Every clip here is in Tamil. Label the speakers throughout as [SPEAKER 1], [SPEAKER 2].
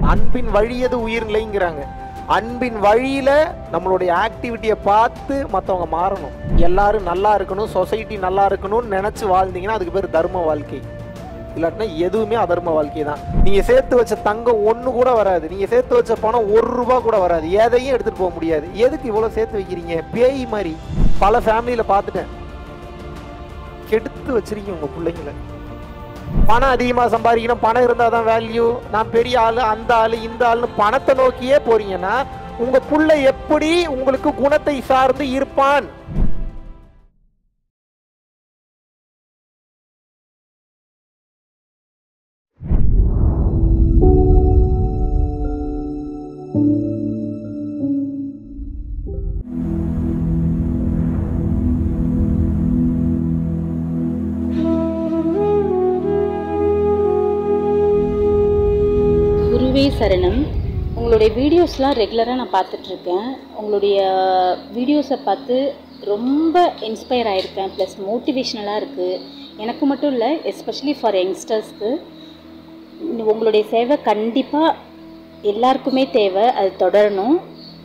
[SPEAKER 1] அன்பின் வழியது உயிர்நிலைங்கிறாங்க அன்பின் வழியில நம்மளுடைய ஆக்டிவிட்டியை பார்த்து மற்றவங்க மாறணும் எல்லாரும் நல்லா இருக்கணும் சொசைட்டி நல்லா இருக்கணும்னு நினைச்சு வாழ்ந்தீங்கன்னா அதுக்கு பேர் தர்ம வாழ்க்கை இல்லாட்டினா எதுவுமே அதர்ம வாழ்க்கை தான் நீங்க சேர்த்து வச்ச தங்கம் ஒண்ணு கூட வராது நீங்க சேர்த்து வச்ச பணம் ஒரு ரூபா கூட வராது எதையும் எடுத்துட்டு போக முடியாது எதுக்கு இவ்வளவு சேர்த்து வைக்கிறீங்க பேய் மாதிரி பல ஃபேமிலியில பார்த்துட்டேன் கெடுத்து வச்சிருக்கீங்க உங்க பிள்ளைங்கள பணம் அதிகமா சம்பாதிக்கணும் பணம் இருந்தால் தான் வேல்யூ நான் பெரிய ஆளு அந்த ஆளு இந்த ஆளுன்னு பணத்தை நோக்கியே போறீங்கன்னா உங்க புள்ள எப்படி உங்களுக்கு குணத்தை சார்ந்து இருப்பான்
[SPEAKER 2] குருவே சரணம் உங்களுடைய வீடியோஸ்லாம் ரெகுலராக நான் பார்த்துட்ருக்கேன் உங்களுடைய வீடியோஸை பார்த்து ரொம்ப இன்ஸ்பயர் ஆகிருக்கேன் ப்ளஸ் மோட்டிவேஷ்னலாக இருக்குது எனக்கு மட்டும் இல்லை எஸ்பெஷலி ஃபார் யங்ஸ்டர்ஸ்க்கு உங்களுடைய சேவை கண்டிப்பாக எல்லாருக்குமே தேவை அது தொடரணும்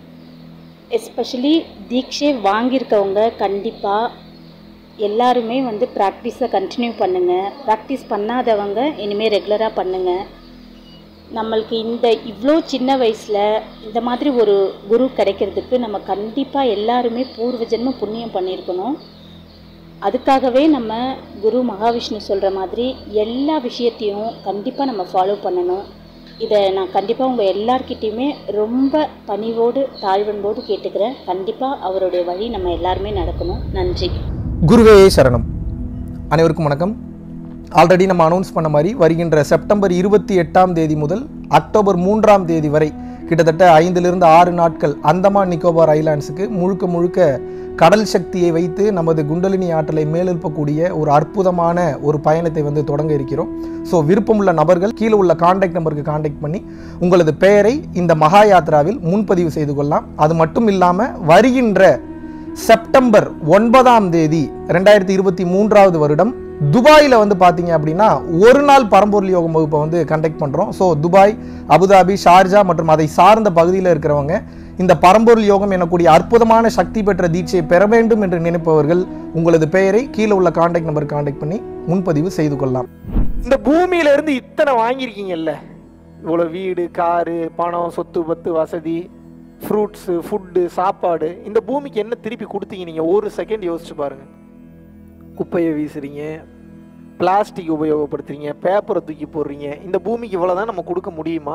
[SPEAKER 2] எஸ்பெஷலி தீட்சை வாங்கியிருக்கவங்க கண்டிப்பாக எல்லாருமே வந்து ப்ராக்டிஸை கண்டினியூ பண்ணுங்கள் ப்ராக்டிஸ் பண்ணாதவங்க இனிமேல் ரெகுலராக பண்ணுங்கள் நம்மளுக்கு இந்த இவ்வளோ சின்ன வயசில் இந்த மாதிரி ஒரு குரு கிடைக்கிறதுக்கு நம்ம கண்டிப்பாக எல்லாருமே பூர்வ ஜென்ம புண்ணியம் பண்ணியிருக்கணும் அதுக்காகவே நம்ம குரு மகாவிஷ்ணு சொல்கிற மாதிரி எல்லா விஷயத்தையும் கண்டிப்பாக நம்ம ஃபாலோ பண்ணணும் இதை நான் கண்டிப்பாக உங்கள் எல்லார்கிட்டேயுமே ரொம்ப பணிவோடு தாழ்வன்போடு கேட்டுக்கிறேன் கண்டிப்பாக அவருடைய வழி நம்ம எல்லாருமே நடக்கணும் நன்றி
[SPEAKER 3] குருவே சரணம் அனைவருக்கும் வணக்கம் ஆல்ரெடி நம்ம அனௌன்ஸ் பண்ண மாதிரி வருகின்ற செப்டம்பர் இருபத்தி எட்டாம் தேதி முதல் அக்டோபர் மூன்றாம் தேதி வரை கிட்டத்தட்ட ஐந்திலிருந்து ஆறு நாட்கள் அந்தமான் நிக்கோபார் ஐலாண்ட்ஸுக்கு முழுக்க முழுக்க கடல் சக்தியை வைத்து நமது குண்டலினி ஆற்றலை மேலெழுப்பக்கூடிய ஒரு அற்புதமான ஒரு பயணத்தை வந்து தொடங்க இருக்கிறோம் ஸோ விருப்பமுள்ள நபர்கள் கீழே உள்ள காண்டாக்ட் நம்பருக்கு காண்டாக்ட் பண்ணி உங்களது பெயரை இந்த மகா யாத்ராவில் முன்பதிவு செய்து கொள்ளலாம் அது மட்டும் இல்லாமல் வருகின்ற செப்டம்பர் ஒன்பதாம் தேதி ரெண்டாயிரத்தி இருபத்தி மூன்றாவது வருடம் துபாயில் வந்து பார்த்தீங்க அப்படின்னா ஒரு நாள் பரம்பொருள் யோகம் வகுப்பை வந்து கண்டக்ட் பண்ணுறோம் ஸோ துபாய் அபுதாபி ஷார்ஜா மற்றும் அதை சார்ந்த பகுதியில் இருக்கிறவங்க இந்த பரம்பொருள் யோகம் எனக்கூடிய அற்புதமான சக்தி பெற்ற தீட்சையை பெற வேண்டும் என்று நினைப்பவர்கள் உங்களது பெயரை கீழே உள்ள காண்டாக்ட் நம்பர் காண்டாக்ட் பண்ணி முன்பதிவு செய்து கொள்ளலாம்
[SPEAKER 1] இந்த பூமியில இருந்து இத்தனை வாங்கியிருக்கீங்கல்ல இவ்வளோ வீடு காரு பணம் சொத்து பத்து வசதி ஃப்ரூட்ஸு ஃபுட்டு சாப்பாடு இந்த பூமிக்கு என்ன திருப்பி கொடுத்தீங்க நீங்கள் ஒரு செகண்ட் யோசிச்சு பாருங்க குப்பையை வீசுறீங்க பிளாஸ்டிக் உபயோகப்படுத்துறீங்க பேப்பரை தூக்கி போடுறீங்க இந்த பூமிக்கு இவ்வளோதான் நம்ம கொடுக்க முடியுமா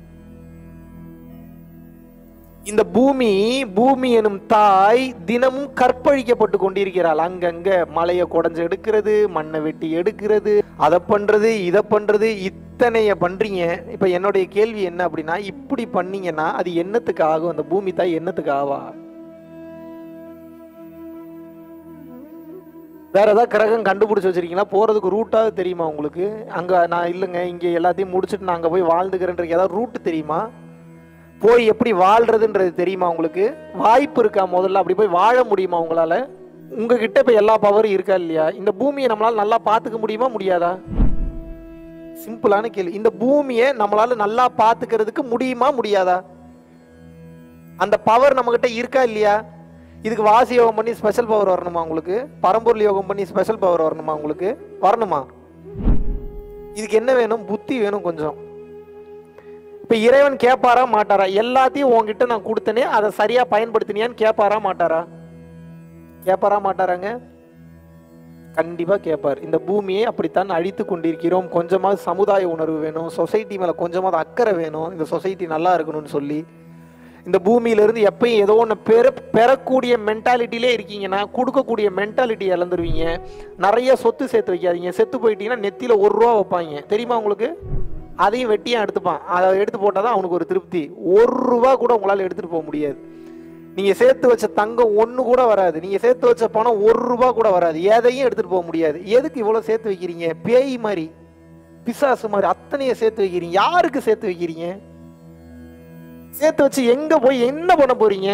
[SPEAKER 1] இந்த பூமி பூமி எனும் தாய் தினமும் கற்பழிக்கப்பட்டு கொண்டிருக்கிறாள் அங்கங்க மலையை குடஞ்சு எடுக்கிறது மண்ணை வெட்டி எடுக்கிறது அதை பண்றது இதை பண்றது இத்தனைய பண்றீங்க இப்ப என்னுடைய கேள்வி என்ன அப்படின்னா இப்படி பண்ணீங்கன்னா அது என்னத்துக்கு ஆகும் அந்த பூமி தாய் என்னத்துக்கு ஆவா வேற ஏதாவது கிரகம் கண்டுபிடிச்சு வச்சிருக்கீங்களா போறதுக்கு ரூட்டாவது தெரியுமா உங்களுக்கு அங்க நான் இல்லைங்க இங்க எல்லாத்தையும் முடிச்சுட்டு நான் அங்க போய் வாழ்ந்துக்கிறேன்ற ஏதாவது ரூட் தெரியுமா போய் எப்படி வாழ்றதுன்றது தெரியுமா உங்களுக்கு வாய்ப்பு இருக்கா முதல்ல அப்படி போய் வாழ முடியுமா உங்களால உங்ககிட்ட இப்ப எல்லா பவரும் இருக்கா இல்லையா இந்த பூமியை நம்மளால நல்லா பார்த்துக்க முடியுமா முடியாதா சிம்பிளான கேள்வி இந்த பூமியை நம்மளால நல்லா பார்த்துக்கிறதுக்கு முடியுமா முடியாதா அந்த பவர் நம்மகிட்ட இருக்கா இல்லையா இதுக்கு வாசி யோகம் பண்ணி ஸ்பெஷல் பவர் வரணுமா உங்களுக்கு பரம்பொருள் யோகம் பண்ணி ஸ்பெஷல் பவர் வரணுமா உங்களுக்கு வரணுமா இதுக்கு என்ன வேணும் புத்தி வேணும் கொஞ்சம் இப்ப இறைவன் கேட்பாரா மாட்டாரா எல்லாத்தையும் உன்கிட்ட நான் கொடுத்தனே அதை சரியா பயன்படுத்தினியான்னு கேட்பாரா மாட்டாரா கேட்பாரா மாட்டாராங்க கண்டிப்பா கேட்பார் இந்த பூமியை அப்படித்தான் அழித்து கொண்டிருக்கிறோம் கொஞ்சமாவது சமுதாய உணர்வு வேணும் சொசைட்டி மேல கொஞ்சமாவது அக்கறை வேணும் இந்த சொசைட்டி நல்லா இருக்கணும்னு சொல்லி இந்த பூமியிலிருந்து எப்பயும் ஏதோ ஒன்று பெற பெறக்கூடிய மென்டாலிட்டிலே இருக்கீங்கன்னா கொடுக்கக்கூடிய மென்டாலிட்டி இழந்துருவீங்க நிறைய சொத்து சேர்த்து வைக்காதீங்க செத்து போயிட்டீங்கன்னா நெத்தியில ஒரு ரூபா வைப்பாங்க தெரியுமா உங்களுக்கு அதையும் வெட்டியாக எடுத்துப்பான் அதை எடுத்து போட்டால் தான் அவனுக்கு ஒரு திருப்தி ஒரு ரூபா கூட உங்களால் எடுத்துகிட்டு போக முடியாது நீங்கள் சேர்த்து வச்ச தங்கம் ஒன்று கூட வராது நீங்கள் சேர்த்து வச்ச பணம் ஒரு ரூபா கூட வராது எதையும் எடுத்துகிட்டு போக முடியாது எதுக்கு இவ்வளோ சேர்த்து வைக்கிறீங்க பேய் மாதிரி பிசாசு மாதிரி அத்தனையை சேர்த்து வைக்கிறீங்க யாருக்கு சேர்த்து வைக்கிறீங்க சேர்த்து வச்சு எங்க போய் என்ன பண்ண போறீங்க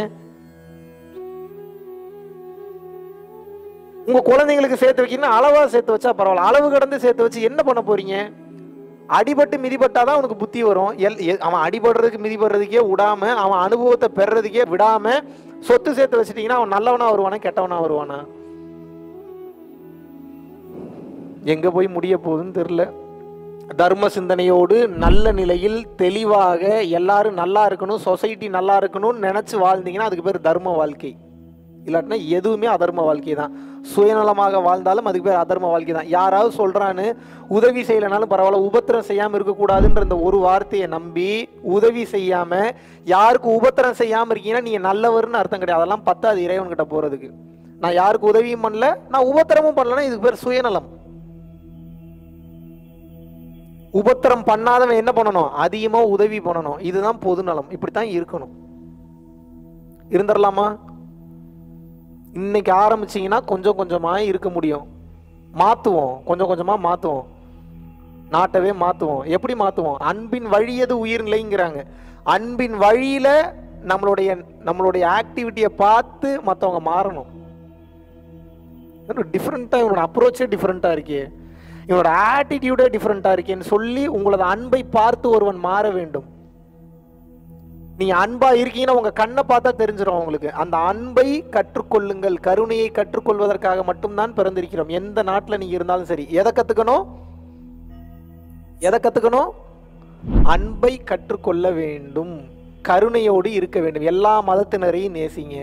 [SPEAKER 1] உங்க குழந்தைங்களுக்கு சேர்த்து வைக்கணும் அளவா சேர்த்து வச்சா பரவாயில்ல அளவு கடந்து சேர்த்து வச்சு என்ன பண்ண போறீங்க அடிபட்டு மிதிப்பட்டாதான் அவனுக்கு புத்தி வரும் எல் எ- அவன் அடிபடுறதுக்கு மிதிபடுறதுக்கே விடாம அவன் அனுபவத்தை பெறுறதுக்கே விடாம சொத்து சேர்த்து வச்சிட்டீங்கன்னா அவன் நல்லவனா வருவானா கெட்டவனா வருவானா எங்க போய் முடிய போகுதுன்னு தெரியல தர்ம சிந்தனையோடு நல்ல நிலையில் தெளிவாக எல்லாரும் நல்லா இருக்கணும் சொசைட்டி நல்லா இருக்கணும்னு நினைச்சு வாழ்ந்தீங்கன்னா அதுக்கு பேர் தர்ம வாழ்க்கை இல்லாட்டினா எதுவுமே அதர்ம வாழ்க்கை தான் சுயநலமாக வாழ்ந்தாலும் அதுக்கு பேர் அதர்ம வாழ்க்கை தான் யாராவது சொல்றான்னு உதவி செய்யலைனாலும் பரவாயில்ல உபத்திரம் செய்யாம இருக்கக்கூடாதுன்ற இந்த ஒரு வார்த்தையை நம்பி உதவி செய்யாம யாருக்கு உபத்திரம் செய்யாம இருக்கீங்கன்னா நீங்க நல்லவர்னு அர்த்தம் கிடையாது அதெல்லாம் பத்தாது இறைவன்கிட்ட போறதுக்கு நான் யாருக்கு உதவியும் பண்ணல நான் உபத்திரமும் பண்ணலன்னா இதுக்கு பேர் சுயநலம் உபத்திரம் பண்ணாதவன் என்ன பண்ணணும் அதிகமா உதவி பண்ணணும் இதுதான் பொதுநலம் இப்படித்தான் இருக்கணும் இருந்துடலாமா இன்னைக்கு ஆரம்பிச்சீங்கன்னா கொஞ்சம் கொஞ்சமா இருக்க முடியும் மாத்துவோம் கொஞ்சம் கொஞ்சமா மாத்துவோம் நாட்டவே மாத்துவோம் எப்படி மாத்துவோம் அன்பின் வழியது உயிர்நிலைங்கிறாங்க அன்பின் வழியில நம்மளுடைய நம்மளுடைய ஆக்டிவிட்டியை பார்த்து மற்றவங்க மாறணும் டிஃப்ரெண்ட்டாக இவனோட அப்ரோச்சே டிஃப்ரெண்ட்டாக இருக்கே இவனோட ஆட்டிடியூடே டிஃப்ரெண்ட்டாக இருக்கேன்னு சொல்லி உங்களது அன்பை பார்த்து ஒருவன் மாற வேண்டும் நீங்க அன்பா இருக்கீங்கன்னா உங்க கண்ணை பார்த்தா தெரிஞ்சிடும் உங்களுக்கு அந்த அன்பை கற்றுக்கொள்ளுங்கள் கருணையை கற்றுக்கொள்வதற்காக மட்டும்தான் பிறந்திருக்கிறோம் எந்த நாட்டுல நீங்க இருந்தாலும் சரி எதை கத்துக்கணும் எதை கத்துக்கணும் அன்பை கற்றுக்கொள்ள வேண்டும் கருணையோடு இருக்க வேண்டும் எல்லா மதத்தினரையும் நேசிங்க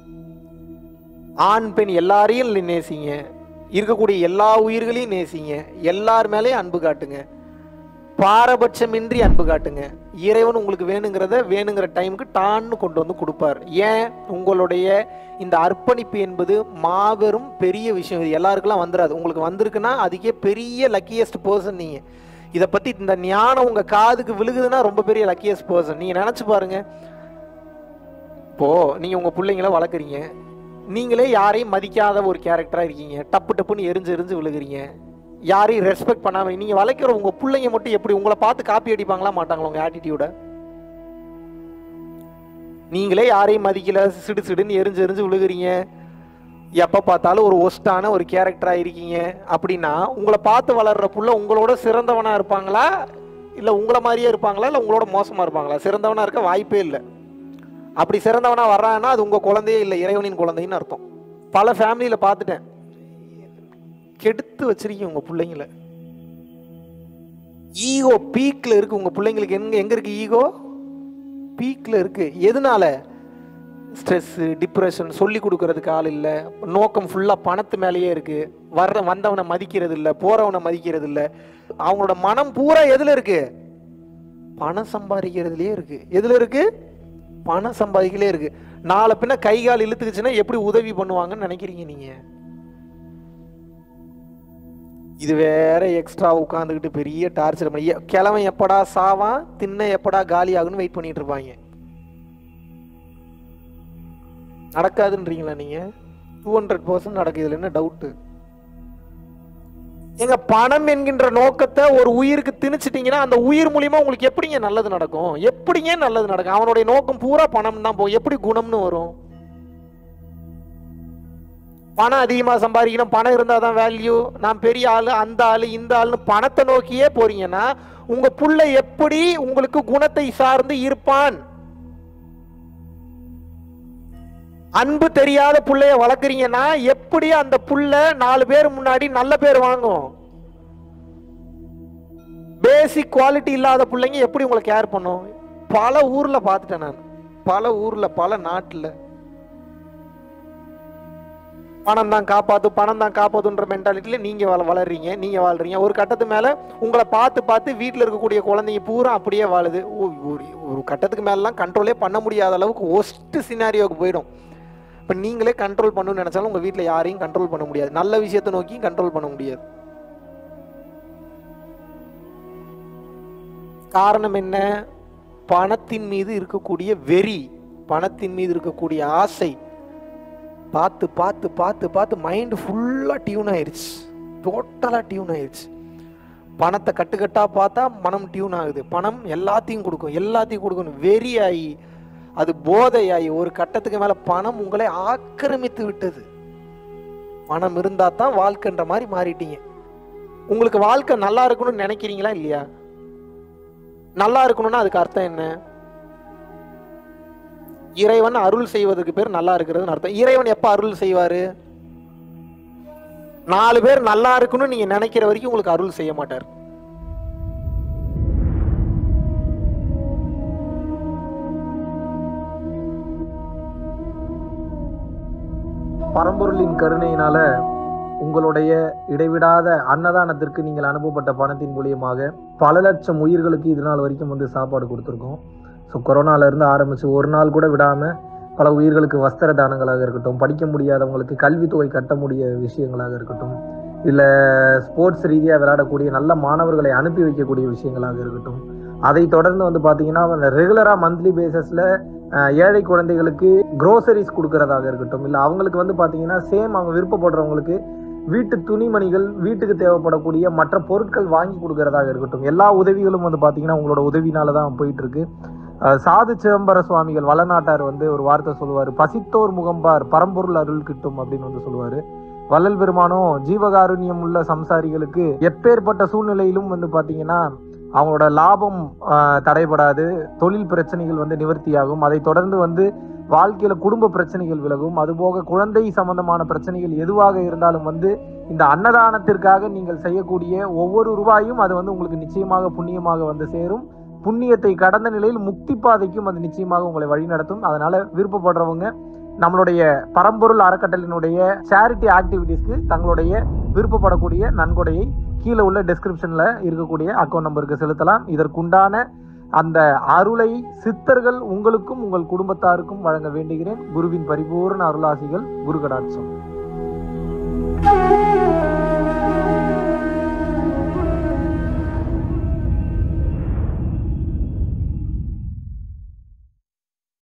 [SPEAKER 1] ஆண் பெண் எல்லாரையும் நேசிங்க இருக்கக்கூடிய எல்லா உயிர்களையும் நேசிங்க எல்லார் மேலேயும் அன்பு காட்டுங்க பாரபட்சமின்றி அன்பு காட்டுங்க இறைவன் உங்களுக்கு வேணுங்கிறத வேணுங்கிற டைமுக்கு டான்னு கொண்டு வந்து கொடுப்பார் ஏன் உங்களுடைய இந்த அர்ப்பணிப்பு என்பது மாபெரும் பெரிய விஷயம் இது எல்லாருக்கெல்லாம் வந்துடாது உங்களுக்கு வந்திருக்குன்னா அதுக்கே பெரிய லக்கியஸ்ட் பர்சன் நீங்க இதை பத்தி இந்த ஞானம் உங்க காதுக்கு விழுகுதுன்னா ரொம்ப பெரிய லக்கியஸ்ட் பர்சன் நீங்க நினைச்சு பாருங்க இப்போ நீங்க உங்க பிள்ளைங்கள வளர்க்குறீங்க நீங்களே யாரையும் மதிக்காத ஒரு கேரக்டரா இருக்கீங்க டப்பு டப்புன்னு எரிஞ்சு எரிஞ்சு விழுகிறீங்க யாரையும் ரெஸ்பெக்ட் பண்ணாம நீங்க வளர்க்குற உங்க பிள்ளைங்க மட்டும் எப்படி உங்களை பார்த்து காப்பி அடிப்பாங்களா மாட்டாங்களா உங்க ஆட்டிடியூட நீங்களே யாரையும் மதிக்கல சிடு சிடுன்னு எரிஞ்சு எரிஞ்சு விழுகிறீங்க எப்போ பார்த்தாலும் ஒரு ஒஸ்டான ஒரு கேரக்டராக இருக்கீங்க அப்படின்னா உங்களை பார்த்து வளர்ற புள்ள உங்களோட சிறந்தவனா இருப்பாங்களா இல்லை உங்களை மாதிரியே இருப்பாங்களா இல்லை உங்களோட மோசமாக இருப்பாங்களா சிறந்தவனா இருக்க வாய்ப்பே இல்லை அப்படி சிறந்தவனா வர்றான்னா அது உங்கள் குழந்தையே இல்லை இறைவனின் குழந்தைன்னு அர்த்தம் பல ஃபேமிலியில் பார்த்துட்டேன் கெடுத்து வச்சிருக்கீங்க உங்கள் பிள்ளைங்கள ஈகோ பீக்கில் இருக்கு உங்கள் பிள்ளைங்களுக்கு எங்க எங்கே இருக்கு ஈகோ பீக்கில் இருக்கு எதனால ஸ்ட்ரெஸ்ஸு டிப்ரெஷன் சொல்லி கொடுக்கறதுக்கு ஆள் இல்லை நோக்கம் ஃபுல்லாக பணத்து மேலேயே இருக்கு வர்ற வந்தவனை மதிக்கிறது இல்லை போறவனை மதிக்கிறது இல்லை அவங்களோட மனம் பூரா எதில் இருக்கு பணம் சம்பாதிக்கிறதுலயே இருக்கு எதில் இருக்கு பணம் சம்பாதிக்கலே இருக்கு நாளை பின்ன கை கால் இழுத்துக்குச்சுன்னா எப்படி உதவி பண்ணுவாங்கன்னு நினைக்கிறீங்க நீங்க இது வேற எக்ஸ்ட்ரா உட்காந்துக்கிட்டு பெரிய டார்ச்சர் பண்ணி எ- கிழவன் எப்படா சாவான் தின்ன எப்படா காலி ஆகுன்னு வெயிட் பண்ணிட்டு இருப்பாங்க நடக்காதுன்றீங்களா நீங்க டூ ஹண்ட்ரட் பர்சன்ட் நடக்குதுல என்ன டவுட்டு எங்க பணம் என்கின்ற நோக்கத்தை ஒரு உயிருக்கு திணிச்சிட்டீங்கன்னா அந்த உயிர் மூலியமா உங்களுக்கு எப்படிங்க நல்லது நடக்கும் எப்படிங்க நல்லது நடக்கும் அவனுடைய நோக்கம் பூரா பணம் தான் போகும் எப்படி குணம்னு வரும் பணம் அதிகமா சம்பாதிக்கணும் பணம் இருந்தால் தான் வேல்யூ நான் பெரிய ஆளு அந்த ஆளு இந்த ஆளுன்னு பணத்தை நோக்கியே போறீங்கன்னா உங்க புள்ள எப்படி உங்களுக்கு குணத்தை சார்ந்து இருப்பான் அன்பு தெரியாத புள்ளைய வளர்க்குறீங்கன்னா எப்படி அந்த புள்ள நாலு பேர் முன்னாடி நல்ல பேர் வாங்கும் பேசிக் குவாலிட்டி இல்லாத பிள்ளைங்க எப்படி உங்களை கேர் பண்ணும் பல ஊர்ல பார்த்துட்டேன் நான் பல ஊர்ல பல நாட்டுல பணம் தான் காப்பாத்து பணம் தான் காப்பாத்துன்ற மென்டாலிட்டியில நீங்க வள வளர்றீங்க நீங்க வாழ்றீங்க ஒரு கட்டத்து மேல உங்களை பார்த்து பார்த்து வீட்டில் இருக்கக்கூடிய குழந்தைங்க பூரா அப்படியே வாழுது ஓ, ஒரு ஒரு கட்டத்துக்கு மேலாம் கண்ட்ரோலே பண்ண முடியாத அளவுக்கு ஒஸ்ட் சினாரியோக்கு போயிடும் இப்போ நீங்களே கண்ட்ரோல் பண்ணணும்னு நினைச்சாலும் உங்க வீட்டில் யாரையும் கண்ட்ரோல் பண்ண முடியாது நல்ல விஷயத்தை நோக்கி கண்ட்ரோல் பண்ண முடியாது காரணம் என்ன பணத்தின் மீது இருக்கக்கூடிய வெறி பணத்தின் மீது இருக்கக்கூடிய ஆசை பார்த்து பார்த்து பார்த்து பார்த்து மைண்டு ஃபுல்லாக டியூன் ஆயிடுச்சு டோட்டலாக டியூன் ஆயிடுச்சு பணத்தை கட்டுக்கட்டாக பார்த்தா மனம் டியூன் ஆகுது பணம் எல்லாத்தையும் கொடுக்கும் எல்லாத்தையும் கொடுக்கணும் வெறி ஆகி அது போதையாகி ஒரு கட்டத்துக்கு மேலே பணம் உங்களை ஆக்கிரமித்து விட்டது பணம் இருந்தால் தான் வாழ்க்கைன்ற மாதிரி மாறிட்டீங்க உங்களுக்கு வாழ்க்கை நல்லா இருக்கணும்னு நினைக்கிறீங்களா இல்லையா நல்லா இருக்கணும்னா அதுக்கு அர்த்தம் என்ன இறைவன் அருள் செய்வதற்கு பேர் நல்லா இருக்கிறதுன்னு அர்த்தம் இறைவன் எப்ப அருள் செய்வாரு நாலு பேர் நல்லா இருக்கணும்னு நீங்க நினைக்கிற வரைக்கும் உங்களுக்கு அருள் செய்ய மாட்டார்
[SPEAKER 3] பரம்பொருளின் கருணையினால உங்களுடைய இடைவிடாத அன்னதானத்திற்கு நீங்கள் அனுப்பப்பட்ட பணத்தின் மூலியமாக பல லட்சம் உயிர்களுக்கு இது நாள் வரைக்கும் வந்து சாப்பாடு கொடுத்துருக்கோம் ஸோ கொரோனால இருந்து ஆரம்பிச்சு ஒரு நாள் கூட விடாம பல உயிர்களுக்கு வஸ்திர தானங்களாக இருக்கட்டும் படிக்க முடியாதவங்களுக்கு கல்வித்தொகை கட்ட முடிய விஷயங்களாக இருக்கட்டும் இல்லை ஸ்போர்ட்ஸ் ரீதியாக விளையாடக்கூடிய நல்ல மாணவர்களை அனுப்பி வைக்கக்கூடிய விஷயங்களாக இருக்கட்டும் அதை தொடர்ந்து வந்து பார்த்தீங்கன்னா ரெகுலராக மந்த்லி பேசிஸில் ஏழை குழந்தைகளுக்கு க்ரோசரிஸ் கொடுக்கறதாக இருக்கட்டும் இல்லை அவங்களுக்கு வந்து பார்த்தீங்கன்னா சேம் அவங்க விருப்பப்படுறவங்களுக்கு வீட்டு துணிமணிகள் வீட்டுக்கு தேவைப்படக்கூடிய மற்ற பொருட்கள் வாங்கி கொடுக்கறதாக இருக்கட்டும் எல்லா உதவிகளும் வந்து பார்த்தீங்கன்னா உங்களோட உதவினால தான் போயிட்டு இருக்கு அஹ் சாது சிதம்பர சுவாமிகள் வளநாட்டார் வந்து ஒரு வார்த்தை சொல்லுவார் பசித்தோர் முகம்பார் பரம்பொருள் அருள் கிட்டும் அப்படின்னு வந்து சொல்லுவார் வள்ளல் பெருமானும் ஜீவகாருண்யம் உள்ள சம்சாரிகளுக்கு எப்பேற்பட்ட சூழ்நிலையிலும் வந்து பார்த்தீங்கன்னா அவங்களோட லாபம் ஆஹ், தடைபடாது தொழில் பிரச்சனைகள் வந்து நிவர்த்தியாகும் அதை தொடர்ந்து வந்து வாழ்க்கையில குடும்ப பிரச்சனைகள் விலகும் அதுபோக குழந்தை சம்பந்தமான பிரச்சனைகள் எதுவாக இருந்தாலும் வந்து இந்த அன்னதானத்திற்காக நீங்கள் செய்யக்கூடிய ஒவ்வொரு ரூபாயும் அது வந்து உங்களுக்கு நிச்சயமாக புண்ணியமாக வந்து சேரும் புண்ணியத்தை கடந்த நிலையில் முக்தி பாதைக்கும் அது நிச்சயமாக உங்களை வழிநடத்தும் அதனால விருப்பப்படுறவங்க நம்மளுடைய பரம்பொருள் அறக்கட்டளினுடைய சேரிட்டி ஆக்டிவிட்டீஸ்க்கு தங்களுடைய விருப்பப்படக்கூடிய நன்கொடையை கீழே உள்ள டெஸ்கிரிப்ஷன்ல இருக்கக்கூடிய அக்கௌண்ட் நம்பருக்கு செலுத்தலாம் இதற்குண்டான அந்த அருளை சித்தர்கள் உங்களுக்கும் உங்கள் குடும்பத்தாருக்கும் வழங்க வேண்டுகிறேன் குருவின் பரிபூர்ண அருளாசிகள் குரு கடாட்சம்